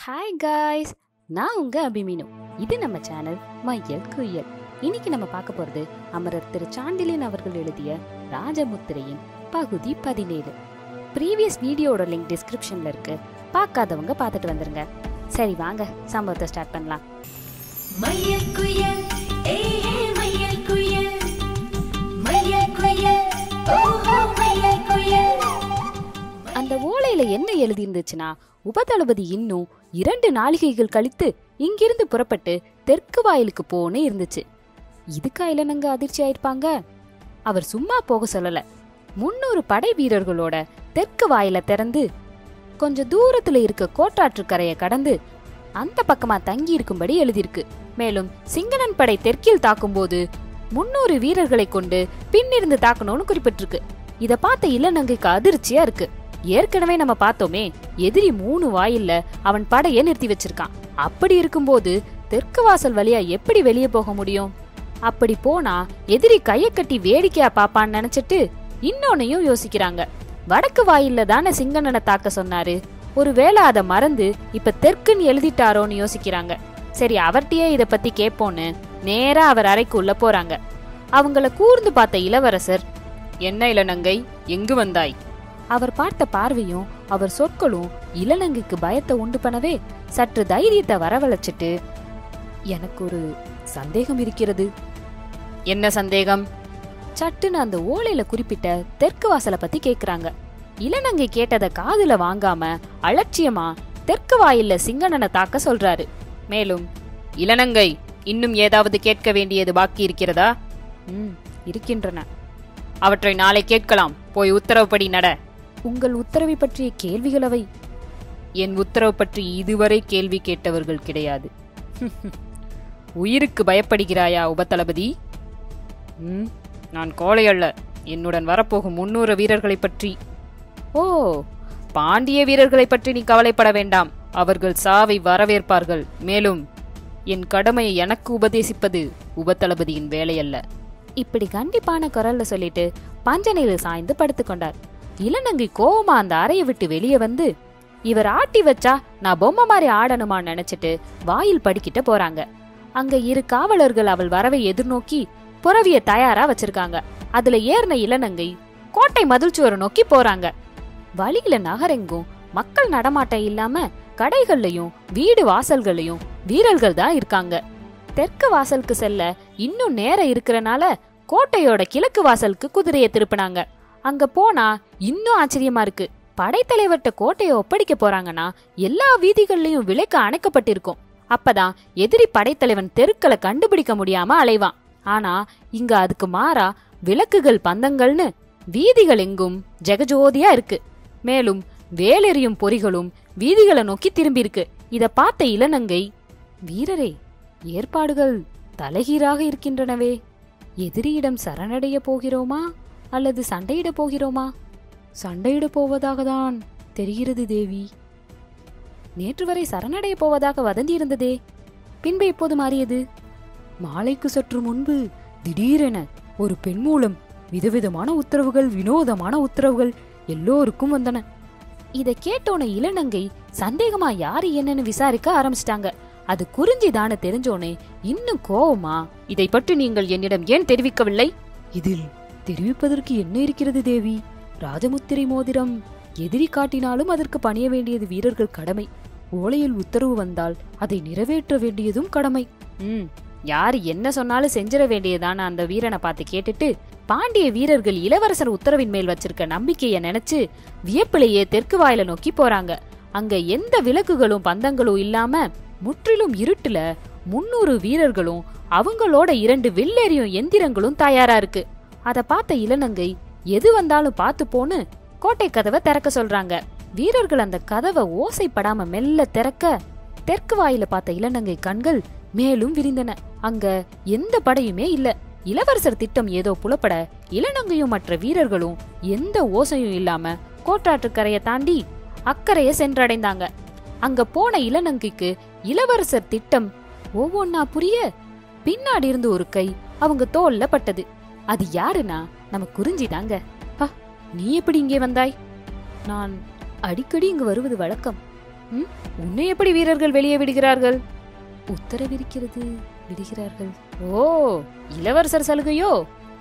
hi guys நான் உங்க அபிமினு இது நம்ம சேனல் மையல் குயல் இன்னைக்கு நம்ம பார்க்க போறது அமரர் திரு சாண்டிலியன் அவர்கள் எழுதிய ராஜமுத்திரையின் பகுதி பதினேழு ப்ரீவியஸ் வீடியோட லிங்க் டிஸ்கிரிப்ஷன்ல இருக்கு பார்க்காதவங்க பார்த்துட்டு வந்துருங்க சரி வாங்க சம்பவத்தை ஸ்டார்ட் பண்ணலாம் மயில் குயில் ஏஹே மயில் குயில் மயில் குயில் ஓஹோ மயில் குயில் அந்த ஓலையில என்ன எழுதி இருந்துச்சுன்னா உபதளபதி இன்னும் இரண்டு நாளிகைகள் கழித்து இங்கிருந்து புறப்பட்டு தெற்கு வாயிலுக்கு போன்னு இருந்துச்சு இதுக்கா இளநங்க அதிர்ச்சி ஆயிருப்பாங்க அவர் சும்மா போக சொல்லல முன்னூறு படை வீரர்களோட தெற்கு வாயில திறந்து கொஞ்ச தூரத்துல இருக்க கோட்டாற்று கரையை கடந்து அந்த பக்கமா தங்கி இருக்கும்படி எழுதியிருக்கு மேலும் சிங்களன் படை தெற்கில் தாக்கும்போது முன்னூறு வீரர்களை கொண்டு பின்னிருந்து தாக்கணும்னு குறிப்பிட்டிருக்கு இத பார்த்த இளநங்கைக்கு அதிர்ச்சியா இருக்கு ஏற்கனவே நம்ம பார்த்தோமே எதிரி மூணு வாயில்ல அவன் படைய நிறுத்தி வச்சிருக்கான் அப்படி இருக்கும்போது தெற்கு வாசல் வழியா எப்படி வெளியே போக முடியும் அப்படி போனா எதிரி கைய கட்டி வேடிக்கையா பாப்பான்னு நினைச்சிட்டு இன்னொன்னையும் யோசிக்கிறாங்க வடக்கு வாயில்ல தானே சிங்கண்ணனை தாக்க சொன்னாரு ஒருவேளை அதை மறந்து இப்ப தெற்குன்னு எழுதிட்டாரோன்னு யோசிக்கிறாங்க சரி அவர்கிட்டயே இத பத்தி கேட்போன்னு நேரா அவர் அறைக்கு உள்ள போறாங்க அவங்கள கூர்ந்து பார்த்த இளவரசர் என்ன இளநங்கை எங்கு வந்தாய் அவர் பார்த்த பார்வையும் அவர் சொற்களும் இளநங்கைக்கு பயத்தை உண்டு பண்ணவே சற்று தைரியத்தை வரவழைச்சிட்டு எனக்கு ஒரு சந்தேகம் இருக்கிறது என்ன சந்தேகம் சட்டுன்னு அந்த ஓலையில குறிப்பிட்ட தெற்கு வாசலை பத்தி கேக்குறாங்க இளநங்கை கேட்டதை காதுல வாங்காம அலட்சியமா தெற்கு வாயில்ல சிங்கண்ணனை தாக்க சொல்றாரு மேலும் இளநங்கை இன்னும் ஏதாவது கேட்க வேண்டியது பாக்கி இருக்கிறதா ம் இருக்கின்றன அவற்றை நாளை கேட்கலாம் போய் உத்தரவுப்படி நட உங்கள் உத்தரவை பற்றிய கேள்விகள் அவை என் உத்தரவு பற்றி இதுவரை கேள்வி கேட்டவர்கள் கிடையாது உயிருக்கு பயப்படுகிறாயா உபதளபதி ம் நான் கோழை அல்ல என்னுடன் வரப்போகும் முன்னூறு வீரர்களை பற்றி ஓ பாண்டிய வீரர்களை பற்றி நீ கவலைப்பட வேண்டாம் அவர்கள் சாவை வரவேற்பார்கள் மேலும் என் கடமையை எனக்கு உபதேசிப்பது உபதளபதியின் வேலையல்ல இப்படி கண்டிப்பான குரல்ல சொல்லிட்டு பஞ்சனையில சாய்ந்து படுத்துக்கொண்டார் இளநங்கை கோவமா அந்த அறையை விட்டு வெளியே வந்து இவர் ஆட்டி வச்சா நான் பொம்மை மாதிரி ஆடணுமான்னு நினைச்சிட்டு வாயில் படிக்கிட்ட போறாங்க அங்க இரு காவலர்கள் அவள் வரவை எதிர்நோக்கி புறவிய தயாரா வச்சிருக்காங்க அதுல ஏறின இளநங்கை கோட்டை மதில் சுவரை நோக்கி போறாங்க வழியில நகரெங்கும் மக்கள் நடமாட்டம் இல்லாம கடைகள்லயும் வீடு வாசல்கள்லயும் வீரர்கள் தான் இருக்காங்க தெற்கு வாசலுக்கு செல்ல இன்னும் நேரம் இருக்கறனால கோட்டையோட கிழக்கு வாசலுக்கு குதிரையை திருப்பினாங்க அங்க போனா இன்னும் ஆச்சரியமா இருக்கு படைத்தலைவர்கிட்ட கோட்டையை ஒப்படைக்க போறாங்கன்னா எல்லா வீதிகள்லயும் விலைக்கு அணைக்கப்பட்டிருக்கும் அப்பதான் எதிரி படைத்தலைவன் தெருக்களை கண்டுபிடிக்க முடியாம அலைவான் ஆனா இங்க அதுக்கு மாறா விளக்குகள் பந்தங்கள்னு வீதிகள் எங்கும் ஜெகஜோதியா இருக்கு மேலும் வேலெறியும் பொறிகளும் வீதிகளை நோக்கி திரும்பியிருக்கு இத பார்த்த இளநங்கை வீரரே ஏற்பாடுகள் தலைகீராக இருக்கின்றனவே எதிரியிடம் சரணடைய போகிறோமா அல்லது சண்டையிட போகிறோமா சண்டையிட போவதாக தான் தெரிகிறது தேவி நேற்று வரை சரணடைய போவதாக வதந்தி இருந்ததே பின்பு எப்போது மாறியது மாலைக்கு சற்று முன்பு திடீரென ஒரு பெண் மூலம் விதவிதமான உத்தரவுகள் வினோதமான உத்தரவுகள் எல்லோருக்கும் வந்தன இத கேட்டோன இளநங்கை சந்தேகமா யாரு என்னன்னு விசாரிக்க ஆரம்பிச்சிட்டாங்க அது குறிஞ்சிதான்னு தெரிஞ்சோனே இன்னும் கோவமா இதை பற்றி நீங்கள் என்னிடம் ஏன் தெரிவிக்கவில்லை இதில் தெரிவிப்பதற்கு என்ன இருக்கிறது தேவி ராஜமுத்திரை மோதிரம் எதிரி காட்டினாலும் அதற்கு பணிய வேண்டியது வீரர்கள் கடமை ஓலையில் உத்தரவு வந்தால் அதை நிறைவேற்ற வேண்டியதும் கடமை ம் யாரு என்ன சொன்னாலும் செஞ்சிட வேண்டியதான அந்த வீரனை பார்த்து கேட்டுட்டு பாண்டிய வீரர்கள் இளவரசர் உத்தரவின் மேல் வச்சிருக்க நம்பிக்கைய நினைச்சு வியப்பிலேயே தெற்கு வாயில நோக்கி போறாங்க அங்க எந்த விளக்குகளும் பந்தங்களும் இல்லாம முற்றிலும் இருட்டுல முன்னூறு வீரர்களும் அவங்களோட இரண்டு வில்லேறியும் எந்திரங்களும் தயாரா இருக்கு அத பார்த்த இளநங்கை எது வந்தாலும் பார்த்து போன்னு கோட்டை கதவை திறக்க சொல்றாங்க வீரர்கள் அந்த கதவை ஓசைப்படாம மெல்ல திறக்க தெற்கு வாயில பார்த்த இளநங்கை கண்கள் மேலும் விரிந்தன அங்க எந்த படையுமே இல்ல இளவரசர் திட்டம் ஏதோ புலப்பட இளநங்கையும் மற்ற வீரர்களும் எந்த ஓசையும் இல்லாம கோட்டாற்றுக்கரையை தாண்டி அக்கறைய சென்றடைந்தாங்க அங்க போன இளநங்கைக்கு இளவரசர் திட்டம் ஒவ்வொன்னா புரிய பின்னாடி இருந்து ஒரு கை அவங்க தோல்ல பட்டது அது யாருன்னா நம்ம குறிஞ்சிதாங்க பா நீ எப்படி இங்கே வந்தாய் நான் அடிக்கடி இங்கு வருவது வழக்கம் ம், உன்னை எப்படி வீரர்கள் வெளியே விடுகிறார்கள் உத்தரவிருக்கிறது விடுகிறார்கள் ஓ இளவரசர் சலுகையோ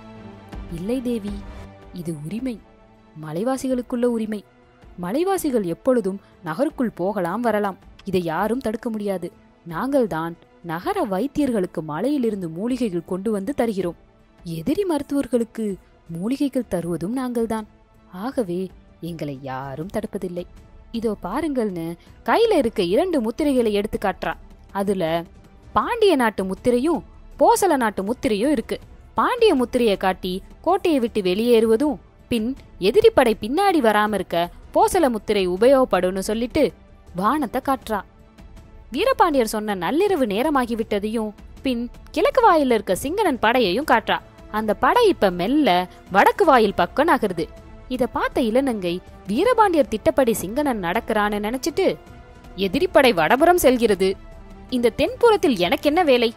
இல்லை தேவி இது உரிமை மலைவாசிகளுக்குள்ள உரிமை மலைவாசிகள் எப்பொழுதும் நகருக்குள் போகலாம் வரலாம் இதை யாரும் தடுக்க முடியாது நாங்கள்தான் நகர வைத்தியர்களுக்கு மலையிலிருந்து மூலிகைகள் கொண்டு வந்து தருகிறோம் எதிரி மருத்துவர்களுக்கு மூலிகைகள் தருவதும் நாங்கள்தான் ஆகவே எங்களை யாரும் தடுப்பதில்லை இதோ பாருங்கள்னு கையில இருக்க இரண்டு முத்திரைகளை எடுத்து காட்டுறா அதுல பாண்டிய நாட்டு முத்திரையும் போசல நாட்டு முத்திரையும் இருக்கு பாண்டிய முத்திரையை காட்டி கோட்டையை விட்டு வெளியேறுவதும் பின் எதிரி படை பின்னாடி வராம இருக்க போசல முத்திரை உபயோகப்படும்னு சொல்லிட்டு வானத்தை காட்டுறா வீரபாண்டியர் சொன்ன நள்ளிரவு நேரமாகிவிட்டதையும் பின் கிழக்கு வாயில்ல இருக்க சிங்கனன் படையையும் காட்டுறா அந்த படை இப்ப மெல்ல வடக்கு வாயில் பக்கம் நகருது இத பார்த்த இளநங்கை வீரபாண்டியர் திட்டப்படி சிங்கனன் நடக்கிறான்னு நினைச்சிட்டு எதிரிப்படை வடபுறம் செல்கிறது இந்த தென்புறத்தில் எனக்கு என்ன வேலை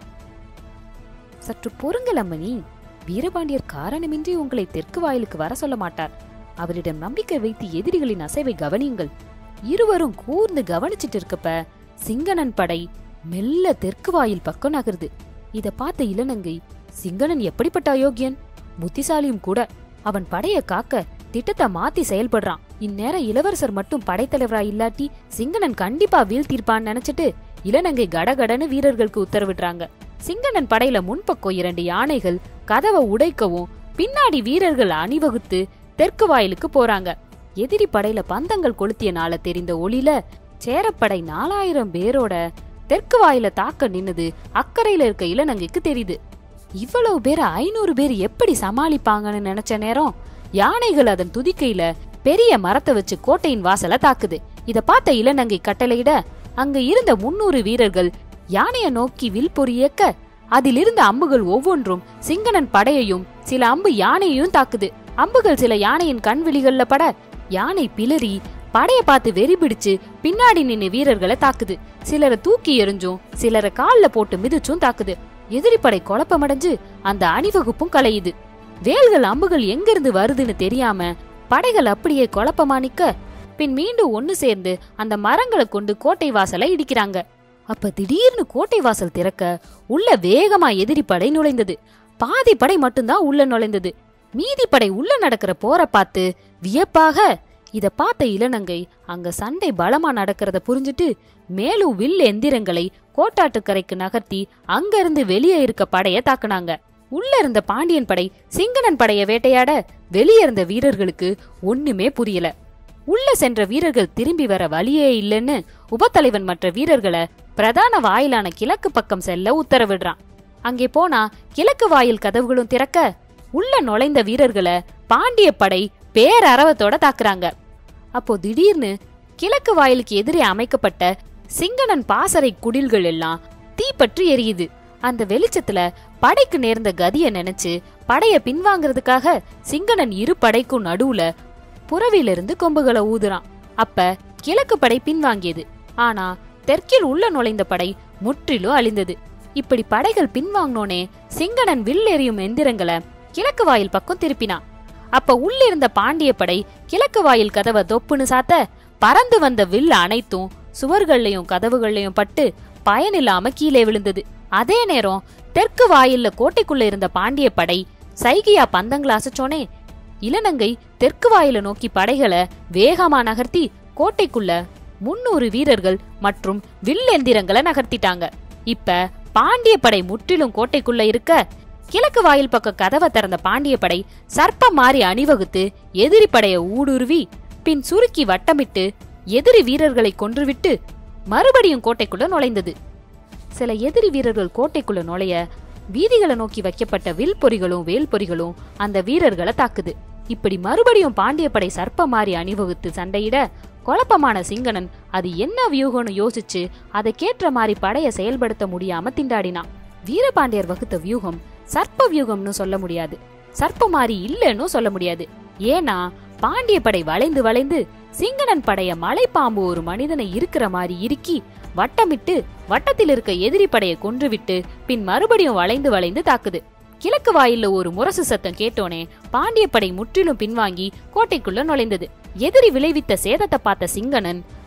சற்று பொறுங்கள் அம்மணி வீரபாண்டியர் காரணமின்றி உங்களை தெற்கு வாயிலுக்கு வர சொல்ல மாட்டார் அவரிடம் நம்பிக்கை வைத்து எதிரிகளின் அசைவை கவனியுங்கள் இருவரும் கூர்ந்து கவனிச்சிட்டு இருக்கப்ப சிங்கனன் படை மெல்ல தெற்கு வாயில் பக்கம் நகருது இத பார்த்த இளநங்கை சிங்கனன் எப்படிப்பட்ட அயோக்கியன் புத்திசாலியும் கூட அவன் படைய காக்க திட்டத்தை மாத்தி செயல்படுறான் இந்நேரம் இளவரசர் மட்டும் படைத்தலைவரா இல்லாட்டி சிங்கனன் கண்டிப்பா வீழ்த்திருப்பான்னு நினைச்சிட்டு இளநங்கை கடகடன்னு வீரர்களுக்கு உத்தரவிடுறாங்க சிங்கனன் படையில முன்பக்கம் இரண்டு யானைகள் கதவை உடைக்கவும் பின்னாடி வீரர்கள் அணிவகுத்து தெற்கு வாயிலுக்கு போறாங்க எதிரி படையில பந்தங்கள் கொளுத்தியனால தெரிந்த ஒளில சேரப்படை நாலாயிரம் பேரோட தெற்கு வாயில தாக்க நின்னுது அக்கறையில இருக்க இளநங்கைக்கு தெரியுது இவ்வளவு பேர் ஐநூறு பேர் எப்படி சமாளிப்பாங்கன்னு நினைச்ச நேரம் யானைகள் அதன் துதிக்கையில பெரிய மரத்தை வச்சு கோட்டையின் வாசல தாக்குது இத பார்த்த இளநங்கை கட்டளையிட அங்க இருந்த முன்னூறு வீரர்கள் யானைய நோக்கி வில் பொறியேக்க அதில் இருந்த அம்புகள் ஒவ்வொன்றும் சிங்கனன் படையையும் சில அம்பு யானையையும் தாக்குது அம்புகள் சில யானையின் கண் விழிகள்ல பட யானை பிளறி படைய பார்த்து வெறி பிடிச்சு பின்னாடி நின்னு வீரர்களை தாக்குது சிலரை தூக்கி எறிஞ்சும் சிலரை கால்ல போட்டு மிதிச்சும் தாக்குது எதிரி படை குழப்பமடைஞ்சு அந்த அணிவகுப்பும் கலையுது வேல்கள் அம்புகள் எங்கிருந்து வருதுன்னு தெரியாம படைகள் அப்படியே குழப்பமா நிக்க பின் மீண்டும் ஒன்னு சேர்ந்து அந்த மரங்களை கொண்டு கோட்டை வாசலை இடிக்கிறாங்க அப்ப திடீர்னு கோட்டை வாசல் திறக்க உள்ள வேகமா எதிரி படை நுழைந்தது பாதி படை மட்டும்தான் உள்ள நுழைந்தது மீதி படை உள்ள நடக்கிற போற பார்த்து வியப்பாக இத பார்த்த இளநங்கை அங்க சண்டை பலமா நடக்கிறத புரிஞ்சுட்டு மேலும் வில் எந்திரங்களை கோட்டாட்டுக்கரைக்கு நகர்த்தி அங்கிருந்து வெளியே இருக்க படைய தாக்குனாங்க உள்ள இருந்த பாண்டியன் படை சிங்கனன் படைய வேட்டையாட வெளியே இருந்த வீரர்களுக்கு ஒண்ணுமே புரியல உள்ள சென்ற வீரர்கள் திரும்பி வர வழியே இல்லைன்னு உபத்தலைவன் மற்ற வீரர்களை பிரதான வாயிலான கிழக்கு பக்கம் செல்ல உத்தரவிடுறான் அங்கே போனா கிழக்கு வாயில் கதவுகளும் திறக்க உள்ள நுழைந்த வீரர்களை பாண்டிய படை பேரரவத்தோட தாக்குறாங்க அப்போ திடீர்னு கிழக்கு வாயிலுக்கு எதிரே அமைக்கப்பட்ட சிங்கனன் பாசறை குடில்கள் எல்லாம் தீப்பற்றி எரியுது அந்த வெளிச்சத்துல படைக்கு நேர்ந்த கதிய நினைச்சு படைய பின்வாங்கிறதுக்காக சிங்கனன் இரு படைக்கும் நடுவுல புறவிலிருந்து கொம்புகளை ஊதுறான் அப்ப கிழக்கு படை பின்வாங்கியது ஆனா தெற்கில் உள்ள நுழைந்த படை முற்றிலும் அழிந்தது இப்படி படைகள் பின்வாங்கினோனே சிங்கனன் வில் எறியும் எந்திரங்களை கிழக்கு வாயில் பக்கம் திருப்பினான் அப்ப உள்ளிருந்த பாண்டிய படை கிழக்கு வாயில் கதவை தொப்புன்னு சாத்த பறந்து வந்த வில் அனைத்தும் சுவர்கள்லயும் கதவுகள்லயும் பட்டு பயனில்லாம கீழே விழுந்தது அதே நேரம் தெற்கு வாயில்ல கோட்டைக்குள்ள இருந்த பாண்டிய படை சைகியா பந்தங்கள அசைச்சோனே இளநங்கை தெற்கு வாயில நோக்கி படைகளை வேகமா நகர்த்தி கோட்டைக்குள்ள முன்னூறு வீரர்கள் மற்றும் வில்லெந்திரங்களை நகர்த்திட்டாங்க இப்ப பாண்டிய படை முற்றிலும் கோட்டைக்குள்ள இருக்க கிழக்கு வாயில் பக்கம் கதவை திறந்த பாண்டிய படை சர்ப்பம் மாறி அணிவகுத்து எதிரி படைய ஊடுருவி பின் சுருக்கி வட்டமிட்டு எதிரி வீரர்களை கொன்றுவிட்டு மறுபடியும் கோட்டைக்குள்ள நுழைந்தது சில எதிரி வீரர்கள் கோட்டைக்குள்ள நுழைய வீதிகளை நோக்கி வைக்கப்பட்ட வில் பொறிகளும் வேல் பொறிகளும் அந்த வீரர்களை தாக்குது இப்படி மறுபடியும் பாண்டிய படை சர்ப்ப மாறி அணிவகுத்து சண்டையிட குழப்பமான சிங்கனன் அது என்ன வியூகம்னு யோசிச்சு அதை கேட்ட மாதிரி படைய செயல்படுத்த முடியாம திண்டாடினான் வீரபாண்டியர் வகுத்த வியூகம் சர்ப்ப வியூகம்னு சொல்ல முடியாது சர்ப்ப மாறி இல்லைன்னு சொல்ல முடியாது ஏன்னா பாண்டிய படை வளைந்து வளைந்து சிங்கனன் படைய மலைப்பாம்பு ஒரு மனிதனை இருக்கிற மாதிரி இறுக்கி வட்டமிட்டு வட்டத்தில் இருக்க எதிரி படையை கொன்றுவிட்டு பின் மறுபடியும் வளைந்து வளைந்து தாக்குது கிழக்கு வாயில்ல ஒரு முரசு சத்தம் கேட்டோனே பாண்டிய படை முற்றிலும் பின்வாங்கி கோட்டைக்குள்ள நுழைந்தது எதிரி விளைவித்த சேதத்தை பார்த்த சிங்கனன்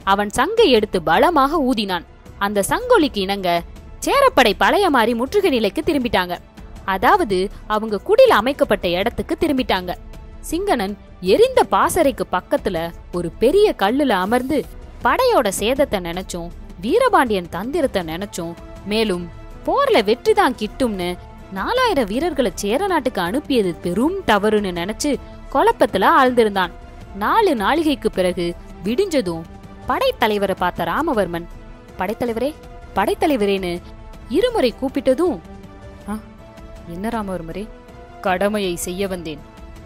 அவன் சங்கை எடுத்து பலமாக ஊதினான் அந்த சங்கொலிக்கு இணங்க சேரப்படை பழைய மாறி முற்றுகை நிலைக்கு திரும்பிட்டாங்க அதாவது அவங்க குடில அமைக்கப்பட்ட இடத்துக்கு திரும்பிட்டாங்க சிங்கனன் எரிந்த பாசறைக்கு பக்கத்துல ஒரு பெரிய கல்லுல அமர்ந்து படையோட சேதத்தை நினைச்சும் வீரபாண்டியன் தந்திரத்தை நினைச்சும் மேலும் போர்ல வெற்றிதான் கிட்டும்னு நாலாயிரம் வீரர்களை சேர நாட்டுக்கு அனுப்பியது பெரும் தவறுன்னு நினைச்சு குழப்பத்துல ஆழ்ந்திருந்தான் நாலு நாளிகைக்கு பிறகு விடிஞ்சதும் படைத்தலைவரை பார்த்த ராமவர்மன் படைத்தலைவரே படைத்தலைவரேன்னு இருமுறை கூப்பிட்டதும் "ஆ, என்ன ராமவர்மரே கடமையை செய்ய வந்தேன்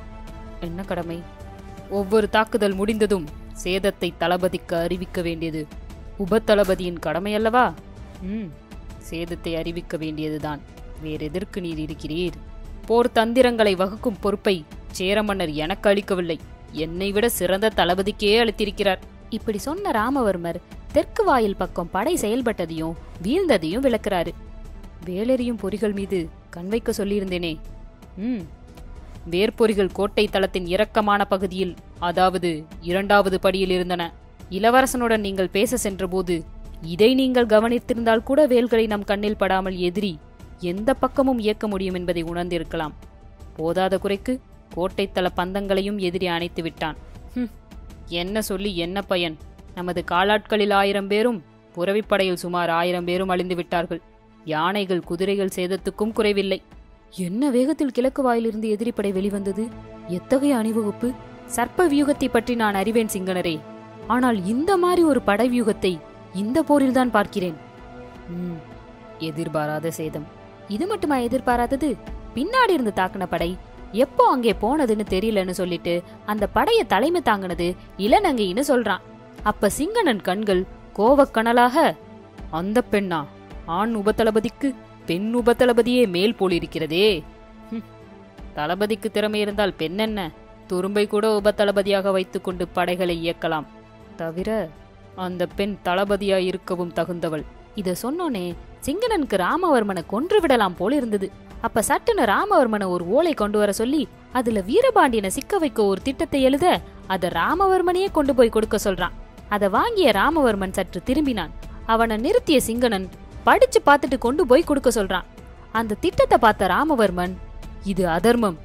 என்ன கடமை ஒவ்வொரு தாக்குதல் முடிந்ததும் சேதத்தை தளபதிக்கு அறிவிக்க வேண்டியது உபதளபதியின் கடமை அல்லவா ம் சேதத்தை அறிவிக்க வேண்டியதுதான் வேறெதற்கு நீர் இருக்கிறீர் போர் தந்திரங்களை வகுக்கும் பொறுப்பை சேரமன்னர் எனக்கு அளிக்கவில்லை என்னை விட சிறந்த தளபதிக்கே அளித்திருக்கிறார் இப்படி சொன்ன ராமவர்மர் தெற்கு வாயில் பக்கம் படை செயல்பட்டதையும் வீழ்ந்ததையும் விளக்குறாரு வேலெறியும் பொறிகள் மீது கண் வைக்க சொல்லியிருந்தேனே ம் வேர்பொறிகள் கோட்டை தளத்தின் இறக்கமான பகுதியில் அதாவது இரண்டாவது படியில் இருந்தன இளவரசனுடன் நீங்கள் பேச சென்றபோது இதை நீங்கள் கவனித்திருந்தால் கூட வேல்களை நம் கண்ணில் படாமல் எதிரி எந்த பக்கமும் இயக்க முடியும் என்பதை உணர்ந்திருக்கலாம் போதாத குறைக்கு கோட்டை தள பந்தங்களையும் எதிரி அணைத்து விட்டான் ஹும், என்ன சொல்லி என்ன பயன் நமது காலாட்களில் ஆயிரம் பேரும் புறவிப்படையில் சுமார் ஆயிரம் பேரும் அழிந்து விட்டார்கள் யானைகள் குதிரைகள் சேதத்துக்கும் குறைவில்லை என்ன வேகத்தில் கிழக்கு வாயிலிருந்து எதிரிப்படை வெளிவந்தது எத்தகைய அணிவகுப்பு சர்ப்ப வியூகத்தை பற்றி நான் அறிவேன் சிங்கனரே ஆனால் இந்த மாதிரி ஒரு படை வியூகத்தை இந்த போரில்தான் பார்க்கிறேன் ம், எதிர்பாராத சேதம் இது மட்டுமா எதிர்பாராதது பின்னாடி இருந்து தாக்குன படை எப்போ அங்கே போனதுன்னு தெரியலன்னு சொல்லிட்டு அந்த படைய தலைமை தாங்கினது இளநங்கைன்னு சொல்றான் அப்ப சிங்கனன் கண்கள் கோவக்கனலாக அந்த பெண்ணா ஆண் உபதளபதிக்கு பெண் உபதளபதியே மேல் போலிருக்கிறதே ஹும், தளபதிக்கு திறமை இருந்தால் பெண் என்ன துரும்பை கூட உபதளபதியாக வைத்துக்கொண்டு படைகளை இயக்கலாம் தவிர அந்த பெண் தளபதியாய் இருக்கவும் தகுந்தவள் இத சொன்னோனே சிங்கனனுக்கு ராமவர்மனை கொன்று விடலாம் போல இருந்தது அப்ப சட்டுன்னு ராமவர்மனை ஒரு ஓலை கொண்டு வர சொல்லி அதுல வீரபாண்டியனை சிக்க வைக்க ஒரு திட்டத்தை எழுத அத ராமவர்மனையே கொண்டு போய் கொடுக்க சொல்றான் அத வாங்கிய ராமவர்மன் சற்று திரும்பினான் அவனை நிறுத்திய சிங்கனன் படிச்சு பார்த்துட்டு கொண்டு போய் கொடுக்க சொல்றான் அந்த திட்டத்தை பார்த்த ராமவர்மன் இது அதர்மம்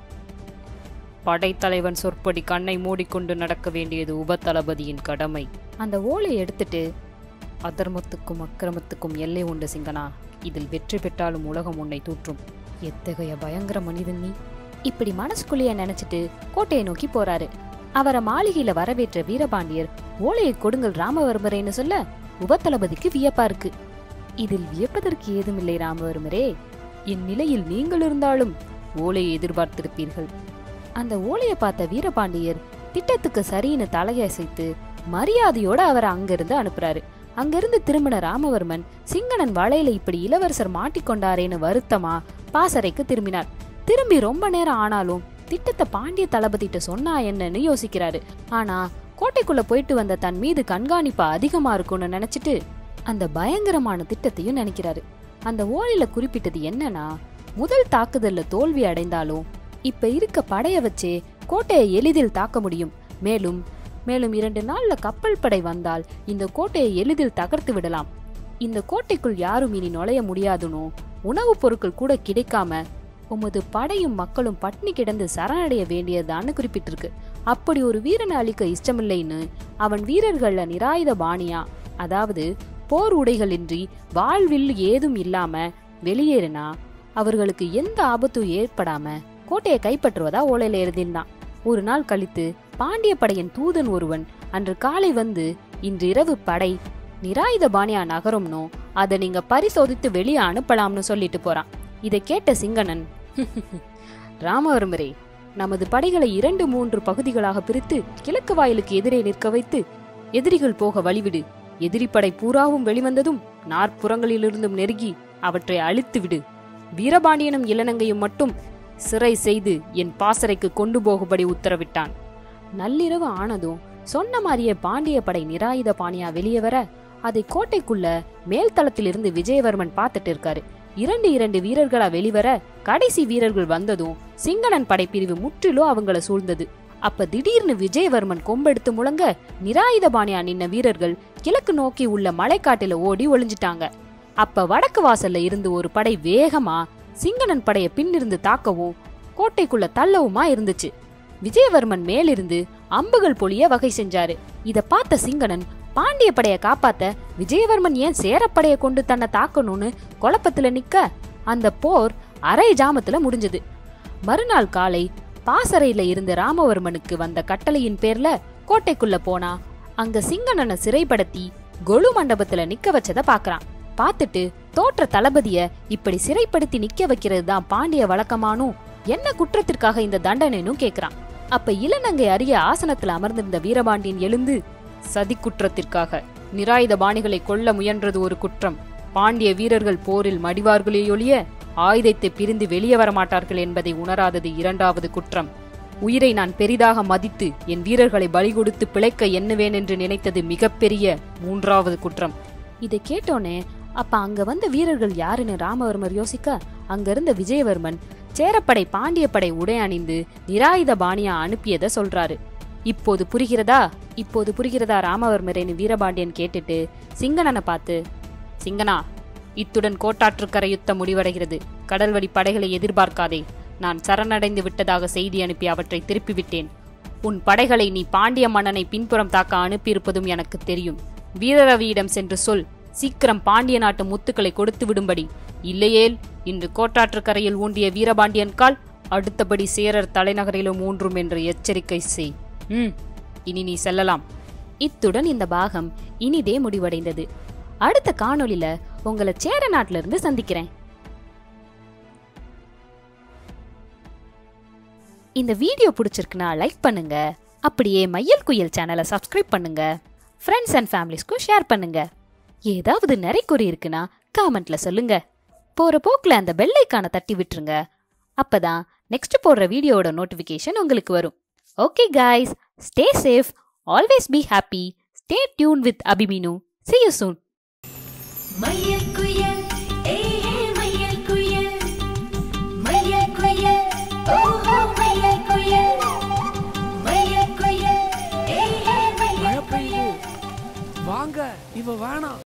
படைத்தலைவன் சொற்படி கண்ணை மூடிக்கொண்டு நடக்க வேண்டியது உபதளபதியின் கடமை அந்த ஓலை எடுத்துட்டு அதர்மத்துக்கும் அக்கிரமத்துக்கும் எல்லை உண்டு சிங்கனா இதில் வெற்றி பெற்றாலும் உலகம் உன்னை தூற்றும் எத்தகைய பயங்கர மனிதன் நீ இப்படி மனசுக்குள்ளேயே நினைச்சிட்டு கோட்டையை நோக்கி போறாரு அவரை மாளிகையில வரவேற்ற வீரபாண்டியர் ஓலையை கொடுங்கள் ராமவர்மரேன்னு சொல்ல உபதளபதிக்கு வியப்பா இருக்கு இதில் வியப்பதற்கு ஏதுமில்லை ராமவர்மரே என் நிலையில் நீங்கள் இருந்தாலும் ஓலையை எதிர்பார்த்திருப்பீர்கள் அந்த ஓலையை பார்த்த வீரபாண்டியர் திட்டத்துக்கு சரின்னு தலையசைத்து மரியாதையோட அவரை அங்கிருந்து அனுப்புறாரு அங்கிருந்து திரும்பின ராமவர்மன் சிங்கனன் வலையில இப்படி இளவரசர் மாட்டிக்கொண்டாரேன்னு வருத்தமா பாசறைக்கு திரும்பினார் திரும்பி ரொம்ப நேரம் ஆனாலும் திட்டத்தை பாண்டிய தளபதிட்ட சொன்னா என்னன்னு யோசிக்கிறாரு ஆனா கோட்டைக்குள்ள போயிட்டு வந்த தன் மீது கண்காணிப்பு அதிகமா இருக்கும்னு நினைச்சிட்டு அந்த பயங்கரமான திட்டத்தையும் நினைக்கிறாரு அந்த ஓலையில குறிப்பிட்டது என்னன்னா முதல் தாக்குதல்ல தோல்வி அடைந்தாலும் இப்ப இருக்க படைய வச்சே கோட்டையை எளிதில் தாக்க முடியும் மேலும் மேலும் இரண்டு நாள்ல கப்பல் படை வந்தால் இந்த கோட்டையை எளிதில் தகர்த்து விடலாம் இந்த கோட்டைக்குள் யாரும் இனி நுழைய முடியாதுனோ உணவுப் பொருட்கள் கூட கிடைக்காம உமது படையும் மக்களும் பட்னி கிடந்து சரணடைய வேண்டியதான்னு குறிப்பிட்டிருக்கு அப்படி ஒரு வீரனை அழிக்க இஷ்டமில்லைன்னு அவன் வீரர்கள்ல நிராயுத பாணியா அதாவது போர் உடைகளின்றி வாழ்வில் ஏதும் இல்லாம வெளியேறினா அவர்களுக்கு எந்த ஆபத்தும் ஏற்படாம கோட்டையை கைப்பற்றுவதா ஓலையில எழுதினான் ஒரு நாள் கழித்து பாண்டிய படையின் தூதன் ஒருவன் அன்று காலை வந்து இன்று இரவு படை நிராயுத பாணியா நகரும்னோ அதை நீங்க பரிசோதித்து வெளியே அனுப்பலாம்னு சொல்லிட்டு போறான் இதை கேட்ட சிங்கனன் ராமவர்மரே நமது படைகளை இரண்டு மூன்று பகுதிகளாக பிரித்து கிழக்கு வாயிலுக்கு எதிரே நிற்க வைத்து எதிரிகள் போக வழிவிடு எதிரி படை பூராவும் வெளிவந்ததும் நாற்புறங்களிலிருந்தும் நெருங்கி அவற்றை அழித்து விடு வீரபாண்டியனும் இளநங்கையும் மட்டும் சிறை செய்து என் பாசறைக்கு கொண்டு போகும்படி உத்தரவிட்டான் நள்ளிரவு ஆனதும் சொன்ன மாதிரியே பாண்டிய படை நிராயுத பாணியா வெளியே வர அதை கோட்டைக்குள்ள மேல் தளத்திலிருந்து விஜயவர்மன் பார்த்துட்டு இருக்காரு இரண்டு இரண்டு வீரர்களா வெளிவர கடைசி வீரர்கள் வந்ததும் சிங்களன் படைப்பிரிவு முற்றிலும் அவங்கள சூழ்ந்தது அப்ப திடீர்னு விஜயவர்மன் கொம்பெடுத்து முழங்க நிராயுத பாணியா நின்ன வீரர்கள் கிழக்கு நோக்கி உள்ள மலைக்காட்டில ஓடி ஒளிஞ்சிட்டாங்க அப்ப வடக்கு வாசல்ல இருந்து ஒரு படை வேகமா சிங்கனன் படைய பின்னிருந்து தாக்கவும் கோட்டைக்குள்ள தள்ளவுமா இருந்துச்சு விஜயவர்மன் மேலிருந்து அம்புகள் பொழிய வகை செஞ்சாரு இத பார்த்த சிங்கனன் பாண்டிய படைய காப்பாத்த விஜயவர்மன் ஏன் சேரப்படைய கொண்டு தன்னை தாக்கணும்னு குழப்பத்துல நிக்க அந்த போர் அரை ஜாமத்துல முடிஞ்சது மறுநாள் காலை பாசறையில இருந்த ராமவர்மனுக்கு வந்த கட்டளையின் பேர்ல கோட்டைக்குள்ள போனா அங்க சிங்கனனை சிறைப்படுத்தி கொலு மண்டபத்துல நிக்க வச்சத பாக்குறான் பார்த்துட்டு தோற்ற தளபதிய இப்படி சிறைப்படுத்தி நிக்க வைக்கிறது தான் பாண்டிய வழக்கமானும் என்ன குற்றத்திற்காக இந்த தண்டனைனும் கேக்குறான் அப்ப இளநங்கை அரிய ஆசனத்துல அமர்ந்திருந்த வீரபாண்டியன் எழுந்து சதி குற்றத்திற்காக நிராயுத பாணிகளை கொல்ல முயன்றது ஒரு குற்றம் பாண்டிய வீரர்கள் போரில் மடிவார்களே ஒழிய ஆயுதத்தை பிரிந்து வெளியே வரமாட்டார்கள் என்பதை உணராதது இரண்டாவது குற்றம் உயிரை நான் பெரிதாக மதித்து என் வீரர்களை பலி கொடுத்து பிழைக்க எண்ணுவேன் என்று நினைத்தது மிகப்பெரிய மூன்றாவது குற்றம் இதை கேட்டோனே அப்ப அங்க வந்த வீரர்கள் யாருன்னு ராமவர்மர் யோசிக்க அங்க இருந்த விஜயவர்மன் சேரப்படை பாண்டிய படை உடை அணிந்து நிராயுத பாணியா அனுப்பியத சொல்றாரு இப்போது புரிகிறதா இப்போது புரிகிறதா ராமவர்மரேன்னு வீரபாண்டியன் கேட்டுட்டு சிங்கனனை பார்த்து சிங்கனா இத்துடன் கோட்டாற்றுக்கரை யுத்தம் முடிவடைகிறது கடல்வழி படைகளை எதிர்பார்க்காதே நான் சரணடைந்து விட்டதாக செய்தி அனுப்பி அவற்றை திருப்பி விட்டேன் உன் படைகளை நீ பாண்டிய மன்னனை பின்புறம் தாக்க அனுப்பியிருப்பதும் எனக்கு தெரியும் வீரரவியிடம் சென்று சொல் சீக்கிரம் பாண்டிய நாட்டு முத்துக்களை கொடுத்து விடும்படி இல்லையேல் இன்று கோட்டாற்றுக்கரையில் ஊண்டிய வீரபாண்டியன் கால் அடுத்தபடி சேரர் தலைநகரிலும் ஊன்றும் என்று எச்சரிக்கை செய் ம் இனி நீ செல்லலாம் இத்துடன் இந்த பாகம் இனிதே முடிவடைந்தது அடுத்த காணொளில உங்களை சேர நாட்டுல இருந்து சந்திக்கிறேன் இந்த வீடியோ பிடிச்சிருக்குன்னா லைக் பண்ணுங்க அப்படியே மையல் குயில் சேனலை சப்ஸ்கிரைப் பண்ணுங்க ஃப்ரெண்ட்ஸ் அண்ட் ஃபேமிலிஸ்க்கும் ஷேர் பண்ணுங்க ஏதாவது நிறைக்குறி இருக்குன்னா காமெண்ட்ல சொல்லுங்க போற போக்குல அந்த பெல் ஐக்கானை தட்டி விட்டுருங்க அப்பதான் நெக்ஸ்ட் போடுற வீடியோவோட நோட்டிஃபிகேஷன் உங்களுக்கு வரும் okay guys stay safe always be happy stay tune with Abhiminu see you soon மயில் குயில் ஏ ஏ மயில் குயில் மயில் குயில் ஓஹோ மயில் குயில் மயில் குயில் ஏ ஏ மயில் மழை பெய்யுது வாங்க இவ வேணாம்